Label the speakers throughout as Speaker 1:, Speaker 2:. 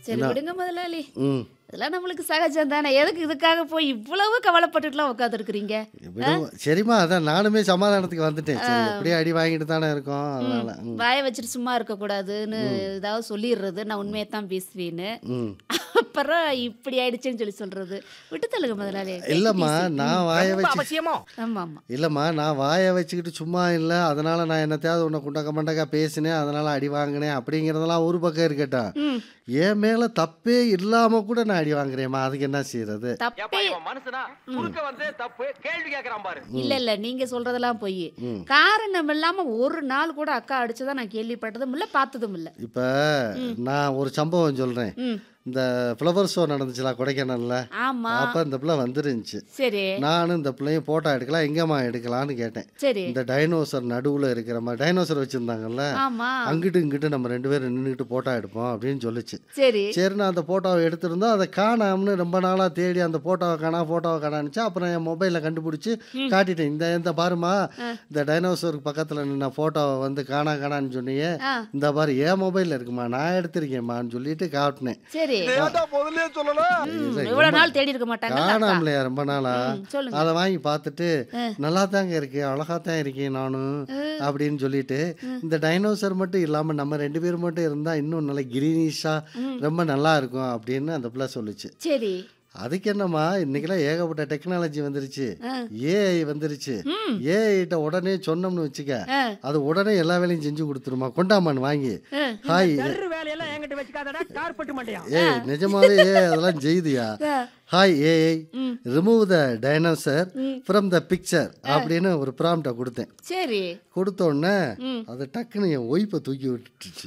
Speaker 1: சரி
Speaker 2: என்ன?
Speaker 1: விடுங்க முதலாளி
Speaker 2: ம்
Speaker 1: இதெல்லாம் நம்மளுக்கு சகஜம் தானே எதுக்கு இதுக்காக போய் இவ்வளவு கவலைப்பட்டுட்டுலாம் உட்காந்துருக்குறீங்க
Speaker 2: விடுங்க. சரிம்மா அதான் நானுமே சமாதானத்துக்கு வந்துட்டேன் சரி எப்படியும் அடி வாங்கிட்டு தானே இருக்கோம் அதனால ம்.
Speaker 1: வாயை வச்சுட்டு சும்மா இருக்கக்கூடாதுன்னு ஏதாவது சொல்லிடுறது நான் உண்மையை தான் பேசுவேன்னு
Speaker 2: ம்
Speaker 1: அப்புறம் இப்படி ஆயிடுச்சுன்னு சொல்லி சொல்றது விட்டு தள்ளுங்க முதலாளி
Speaker 2: இல்லைம்மா நான் வாயை
Speaker 3: ரொம்ப
Speaker 2: வச்சு
Speaker 3: அவசியமோ
Speaker 1: ஆமா ஆமா
Speaker 2: இல்லைம்மா நான் வாயை வச்சுக்கிட்டு சும்மா இல்லை அதனால நான் என்னத்தையாவது உன்னை குண்டக்க மண்டக்கா பேசினேன் அதனால அடி வாங்கினேன் அப்படிங்கிறதெல்லாம் ஒரு பக்கம் இருக்கட்டும்
Speaker 1: ம்
Speaker 2: என் மேலே தப்பே இல்லாமல் கூட நான் அடி வாங்குறேம்மா அதுக்கு என்ன செய்யறது
Speaker 3: ஏப்பா
Speaker 1: தப்பே
Speaker 3: இவன் மனுஷனா குறுக்க வந்து தப்பு கேள்வி கேக்குறான் பாரு
Speaker 1: இல்ல இல்ல நீங்க சொல்றதெல்லாம் போய்
Speaker 2: ம்.
Speaker 1: காரணம் இல்லாம ஒரு நாள் கூட அக்கா அடிச்சதா நான் கேள்விப்பட்டதும் இல்ல பார்த்ததும் இல்ல
Speaker 2: இப்போ நான் ஒரு சம்பவம் சொல்கிறேன்
Speaker 1: ம்
Speaker 2: இந்த ஃப்ளவர் ஷோ நடந்துச்சுல கொடைக்கானல்ல
Speaker 1: ஆமா
Speaker 2: அப்போ இந்த பிள்ளை வந்துருந்துச்சு
Speaker 1: சரி
Speaker 2: நானும் இந்த பிள்ளையும் ஃபோட்டோ எடுக்கலாம் எங்கேம்மா எடுக்கலான்னு கேட்டேன்
Speaker 1: சரி
Speaker 2: இந்த டைனோசர் நடுவில் இருக்கிற மாதிரி டைனோசர் வச்சுருந்தாங்கல்ல
Speaker 1: ஆமா
Speaker 2: அங்கிட்டு இங்கிட்டு நம்ம ரெண்டு பேரும் நின்றுக்கிட்டு ஃபோட்டோ எடுப்போம் அப்படின்னு சொல்லுச்சு
Speaker 1: சரி
Speaker 2: சரி நான் அந்த ஃபோட்டோவை எடுத்திருந்தோம் அதை காணாமனு ரொம்ப நாளாக தேடி அந்த ஃபோட்டோவை காணா ஃபோட்டோவை காணான்னுச்சு அப்புறம் என் மொபைலில் கண்டுபிடிச்சி காட்டிட்டேன் இந்த இந்த பாருமா இந்த டைனோசருக்கு பக்கத்தில் நின்ன ஃபோட்டோவை வந்து காணா காணான்னு சொன்னியே
Speaker 1: ஆ
Speaker 2: இந்த பாரு என் மொபைலில் இருக்குமா நான் எடுத்திருக்கேம்மான்னு சொல்லிட்டு காட்டினேன்
Speaker 1: சரி
Speaker 3: முதல்ல சொல்லலாம்
Speaker 1: ம், இவ்வளவு நாள் தேடி இருக்க மாட்டாங்க அந்த அக்கா.
Speaker 2: காணாமலையா ரொம்ப நாளா
Speaker 1: ம், சொல்லுங்க
Speaker 2: அதை வாங்கி பார்த்துட்டு நல்லா தாங்க இருக்கேன் அழகா தான் இருக்கேன் நானும் அப்படின்னு சொல்லிட்டு இந்த டைனோசர் மட்டும் இல்லாமல் நம்ம ரெண்டு பேரும் மட்டும் இருந்தால் இன்னும் நல்லா கிரீனிஷா ரொம்ப நல்லா இருக்கும் அப்படின்னு அந்த பிள்ளை சொல்லுச்சு
Speaker 1: சரி
Speaker 2: அதுக்கு என்னம்மா இன்னைக்கெல்லாம் ஏகப்பட்ட டெக்னாலஜி வந்துருச்சு
Speaker 1: ஆ.
Speaker 2: ஏஐ வந்துருச்சு
Speaker 1: ம்
Speaker 2: ஏஐட்ட உடனே சொன்னோம்னு வச்சுக்க
Speaker 1: ஆ,
Speaker 2: அது உடனே எல்லா வேலையும் செஞ்சு கொடுத்துருமா கொண்டாமான்னு வாங்கி
Speaker 1: ஆ.
Speaker 2: ஹாய்
Speaker 3: தர்ற வேலையெல்லாம் என்கிட்ட வச்சுக்காதடா கார்பெட் மாட்டியா
Speaker 2: ஏய் நிஜமாவே ஏஐ அதெல்லாம் செய்தியா
Speaker 1: ah.
Speaker 2: Hi AI
Speaker 1: hmm.
Speaker 2: Remove the dinosaur from the picture அப்படின்னு ஒரு ப்ராம்ப்டை கொடுத்தேன்
Speaker 1: சரி
Speaker 2: கொடுத்த உடனே
Speaker 1: ம்.
Speaker 2: அது டக்குன்னு என் ஒய்ஃபை தூக்கி விட்டுச்சு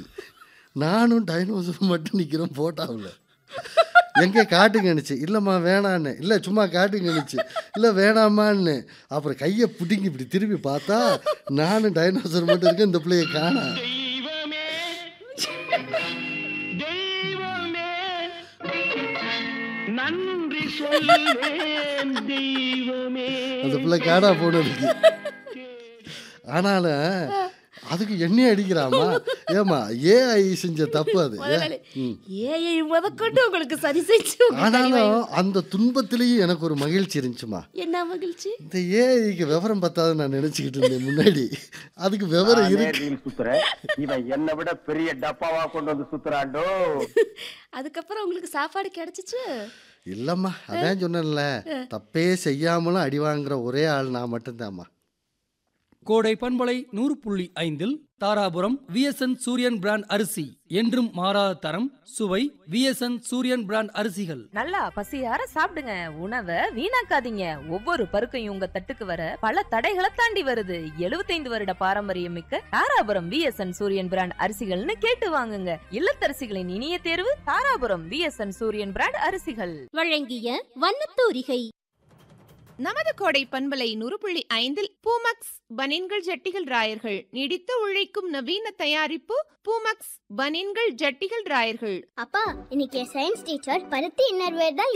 Speaker 2: நானும் டைனோசர் மட்டும் நிற்கிறோம் போட்டாவில் எங்கே காட்டுங்கன்னுச்சு இல்லைம்மா வேணான்னு இல்லை சும்மா காட்டுங்கன்னுச்சு இல்லை வேணாமான்னு அப்புறம் கையை பிடிங்கி இப்படி திரும்பி பார்த்தா நானும் டைனோசர் மட்டும் இருக்கேன் இந்த பிள்ளைய காணா
Speaker 3: தெய்வமே தெய்வமே நன்றி சொல்வேன் தெய்வமே
Speaker 2: அந்த பிள்ளை காணா போனதுக்கு ஆனாலும் அதுக்கு எண்ணெய் அடிக்கிறாமா ஏமா ஏஐ செஞ்ச தப்பு அது
Speaker 1: முதலாளி
Speaker 2: ம்.
Speaker 1: ஏஐ முதற்கொண்டு உங்களுக்கு சரி செஞ்சு உங்களுக்கு
Speaker 2: ஆனாலும் அந்த துன்பத்திலேயும் எனக்கு ஒரு மகிழ்ச்சி இருந்துச்சுமா
Speaker 1: என்ன மகிழ்ச்சி
Speaker 2: இந்த ஏஐக்கு விவரம் பத்தாதுன்னு நான் நினைச்சுக்கிட்டு இருந்தேன் முன்னாடி அதுக்கு விவரம் இருக்கு
Speaker 4: ரீல் சுத்துற இவன் என்னை விட பெரிய டப்பாவா கொண்டு வந்து சுத்துறாண்டோ
Speaker 1: அதுக்கப்புறம் உங்களுக்கு சாப்பாடு கிடைச்சிச்சு
Speaker 2: இல்லம்மா அதான் சொன்னேன்ல தப்பே செய்யாமலும் அடி வாங்குற ஒரே ஆள் நான் மட்டும்தாம்மா
Speaker 5: கோடை பண்பலை நூறு புள்ளி ஐந்தில் தாராபுரம் விஎஸ்என் சூரியன் பிராண்ட் அரிசி என்றும் மாறாத தரம் சுவை விஎஸ்என் சூரியன் பிராண்ட் அரிசிகள்
Speaker 6: நல்லா பசியார சாப்பிடுங்க உணவை வீணாக்காதீங்க ஒவ்வொரு பருக்கையும் உங்க தட்டுக்கு வர பல தடைகளை தாண்டி வருது 75 வருட பாரம்பரியம் மிக்க தாராபுரம் விஎஸ்என் சூரியன் பிராண்ட் அரிசிகள்னு கேட்டு வாங்குங்க இல்லத்தரசிகளின் இனிய தேர்வு தாராபுரம் விஎஸ்என் சூரியன் பிராண்ட் அரிசிகள்
Speaker 7: வழங்கிய வண்ணத்தூரிகை
Speaker 8: நமது கோடை பண்பலை நூறு புள்ளி ஐந்தில் பூமக்ஸ் பனின்கள் ஜட்டிகள் ராயர்கள் நீடித்து உழைக்கும் நவீன தயாரிப்பு பூமக்ஸ் பனின்கள் ஜட்டிகள் ராயர்கள்
Speaker 7: அப்பா இன்னைக்கு சயின்ஸ் டீச்சர் பருத்தி இன்னர்வேர் தான்